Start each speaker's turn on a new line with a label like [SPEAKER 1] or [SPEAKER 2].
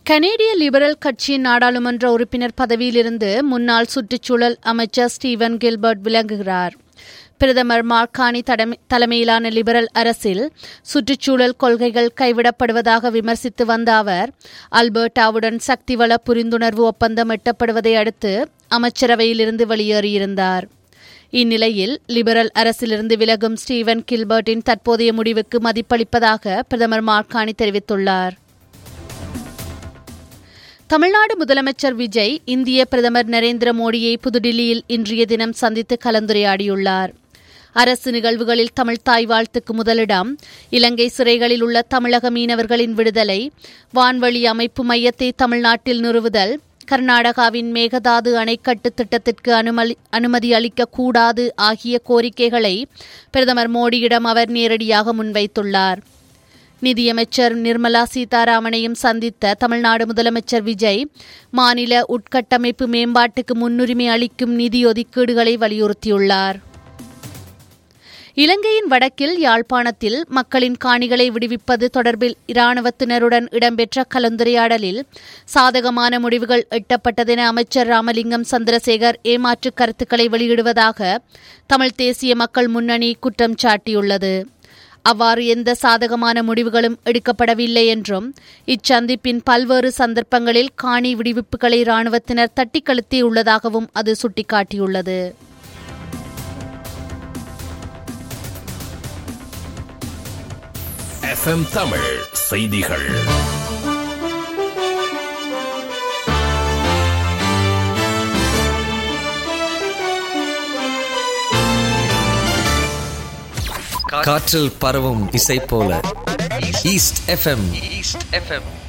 [SPEAKER 1] கனேடிய லிபரல் கட்சியின் நாடாளுமன்ற உறுப்பினர் பதவியிலிருந்து முன்னாள் சுற்றுச்சூழல் அமைச்சர் ஸ்டீவன் கில்பர்ட் விலகுகிறார் பிரதமர் மார்கானி தலைமையிலான லிபரல் அரசில் சுற்றுச்சூழல் கொள்கைகள் கைவிடப்படுவதாக விமர்சித்து வந்த அவர் அல்பர்டாவுடன் சக்திவள புரிந்துணர்வு ஒப்பந்தம் எட்டப்படுவதை அடுத்து அமைச்சரவையிலிருந்து வெளியேறியிருந்தார் இந்நிலையில் லிபரல் அரசிலிருந்து விலகும் ஸ்டீவன் கில்பர்ட்டின் தற்போதைய முடிவுக்கு மதிப்பளிப்பதாக பிரதமர் மார்கானி தெரிவித்துள்ளார் தமிழ்நாடு முதலமைச்சர் விஜய் இந்திய பிரதமர் நரேந்திர மோடியை புதுடில்லியில் இன்றைய தினம் சந்தித்து கலந்துரையாடியுள்ளார் அரசு நிகழ்வுகளில் தமிழ் தாய் வாழ்த்துக்கு முதலிடம் இலங்கை சிறைகளில் உள்ள தமிழக மீனவர்களின் விடுதலை வான்வழி அமைப்பு மையத்தை தமிழ்நாட்டில் நிறுவுதல் கர்நாடகாவின் மேகதாது அணைக்கட்டு திட்டத்திற்கு அனுமதி அனுமதி அளிக்கக்கூடாது ஆகிய கோரிக்கைகளை பிரதமர் மோடியிடம் அவர் நேரடியாக முன்வைத்துள்ளார் நிதியமைச்சர் நிர்மலா சீதாராமனையும் சந்தித்த தமிழ்நாடு முதலமைச்சர் விஜய் மாநில உட்கட்டமைப்பு மேம்பாட்டுக்கு முன்னுரிமை அளிக்கும் நிதி ஒதுக்கீடுகளை வலியுறுத்தியுள்ளார் இலங்கையின் வடக்கில் யாழ்ப்பாணத்தில் மக்களின் காணிகளை விடுவிப்பது தொடர்பில் இராணுவத்தினருடன் இடம்பெற்ற கலந்துரையாடலில் சாதகமான முடிவுகள் எட்டப்பட்டதென அமைச்சர் ராமலிங்கம் சந்திரசேகர் ஏமாற்று கருத்துக்களை வெளியிடுவதாக தமிழ் தேசிய மக்கள் முன்னணி குற்றம் சாட்டியுள்ளது அவ்வாறு எந்த சாதகமான முடிவுகளும் எடுக்கப்படவில்லை என்றும் இச்சந்திப்பின் பல்வேறு சந்தர்ப்பங்களில் காணி விடுவிப்புகளை இராணுவத்தினர் தட்டிக்கழுத்தியுள்ளதாகவும் அது சுட்டிக்காட்டியுள்ளது
[SPEAKER 2] எஃப்எம் தமிழ் செய்திகள்
[SPEAKER 3] காற்றில் பரவும் இசை போல ஈஸ்ட் எஃப்எம் ஈஸ்ட் எஃப்எம்